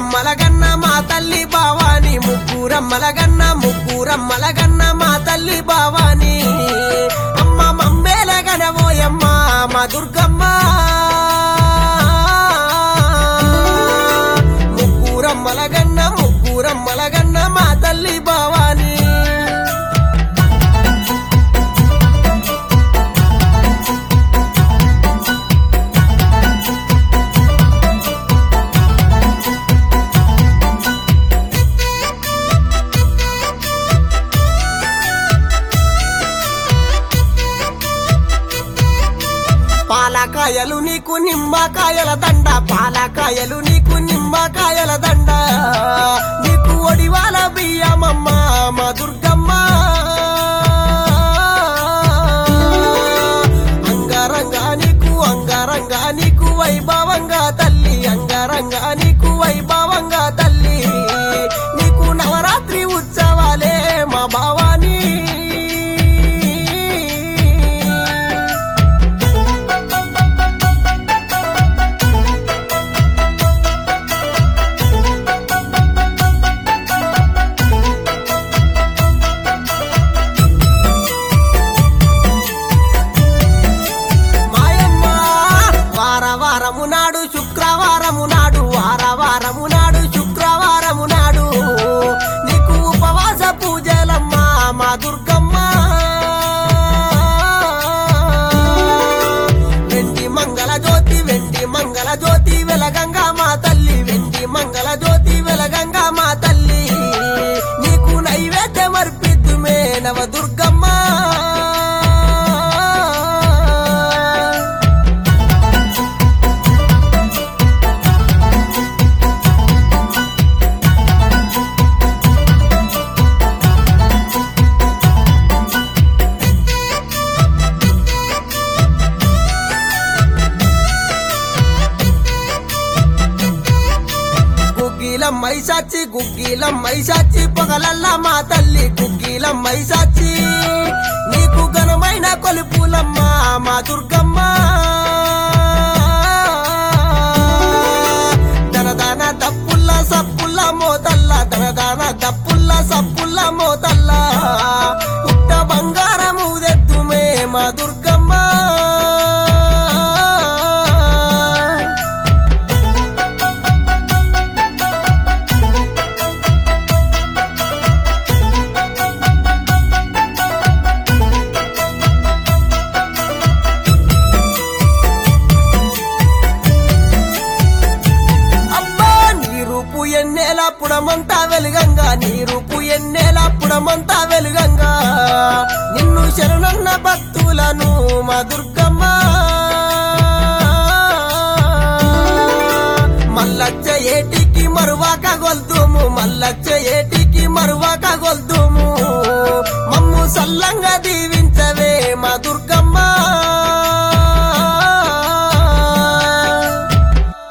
ముగ్గురమ్మలగన్న మా తల్లి భావాని ముగ్గురమ్మలగన్న ముగ్గురమ్మలగన్న మా తల్లి భావాని అమ్మ మమ్మేల గనవోయమ్మ మా దుర్గమ్మ ముగ్గురమ్మలగన్న ముగ్గురమ్మలగన్న మా తల్లి భావాని పాలకాయలు నీకు నిమ్మకాయల దండ పాలకాయలు నీకు నిమ్మకాయల దండ నీకు ఒడివాల బియ్యమమ్మ మా దుర్గమ్మ అంగరంగా నీకు అంగరంగా నీకు వైభవంగా తల్లి అంగరంగా నీకు వైభవంగా తల్లి నీకు నవరాత్రి ఉత్సవాలే మా భావాని మాయమ్మ వార వారము నాడు శుక్రవారము నాడు వార వారము నాడు శుక్రవారము నాడు నీకు ఉపవాస పూజలమ్మ మా దుర్గమ్మ వెండి మంగళ జ్యోతి వెండి మంగళ జ్యోతి వెలగంగా మా తల్లి వెండి మంగళ జ్యోతి వెలగంగా మా తల్లి నీకు నైవేద్యం అర్పిద్దుమే నవ దుర్గమ్మ గుగ్గిలం మైసాచి గుగ్గిలం మైసాచి పొగలల్లా మా తల్లి గుగ్గిలం మైసాచి నీకు ఘనమైన కొలుపులమ్మ మా దుర్గమ్మ దనదాన దప్పుల్ల సప్పుల్ల మోతల్ల దనదాన దప్పుల్ల సప్పుల్ల మోతల్ల పుట్ట బంగారము దెత్తుమే మా దుర్గమ్మ అబ్బా నీ రూపు ఎన్నేల పుడమంతా వెలుగంగా నీ రూపు ఎన్నేల పుడమంతా వెలుగంగా నిన్ను శరణన్న భక్తులను మా దుర్గమ్మ మల్లచ్చ ఏటికి మరువాక గొల్తుము మల్లచ్చ ఏటికి మరువాక గొల్తుము మమ్ము సల్లంగా దీవించవే మా దుర్గమ్మ